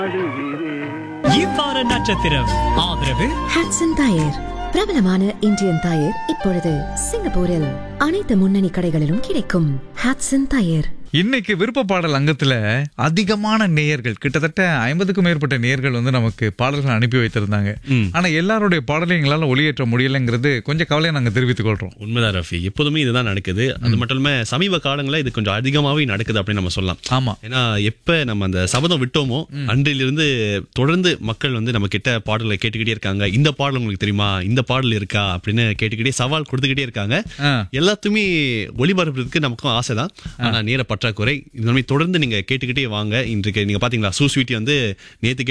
இவ்வார நட்சத்திரம் ஆதரவு Hudson tyre பிரபலமான இந்தியன் டயர் இப்பொழுது சிங்கப்பூரில் அனைத்து முன்னணி கடைகளிலும் கிடைக்கும் ஹாட்சன் டயர் இன்னைக்கு விருப்ப பாடல் அங்கத்துல அதிகமான நேயர்கள் கிட்டத்தட்ட ஐம்பதுக்கும் மேற்பட்ட நேயர்கள் வந்து நமக்கு பாடல்கள் அனுப்பி வைத்திருந்தாங்க ஆனா எல்லாருடைய பாடலையும் எங்களால ஒளியேற்ற முடியலைங்கிறது கொஞ்சம் கவலையை நாங்க தெரிவித்துக் கொள்றோம் உண்மைதான் ரஃபி எப்போதுமே இதுதான் நடக்குது அது மட்டும் இல்லாம சமீப காலங்களில் இது கொஞ்சம் அதிகமாவே நடக்குது அப்படின்னு நம்ம சொல்லலாம் ஆமா ஏன்னா எப்ப நம்ம அந்த சபதம் விட்டோமோ அன்றிலிருந்து தொடர்ந்து மக்கள் வந்து நம்ம கிட்ட பாடலை கேட்டுக்கிட்டே இருக்காங்க இந்த பாடல் உங்களுக்கு தெரியுமா இந்த பாடல் இருக்கா அப்படின்னு கேட்டுக்கிட்டே சவால் கொடுத்துக்கிட்டே இருக்காங்க ஆ. எல்லாத்தையுமே ஒளிபரப்புறதுக்கு நமக்கும் ஆசைதான் ஆனா நேர பற்றாக்குறை இந்த மாதிரி தொடர்ந்து நீங்க கேட்டுக்கிட்டே வாங்க இன்றைக்கு நீங்க பாத்தீங்களா சூஸ்வீட்டி வந்து நேத்து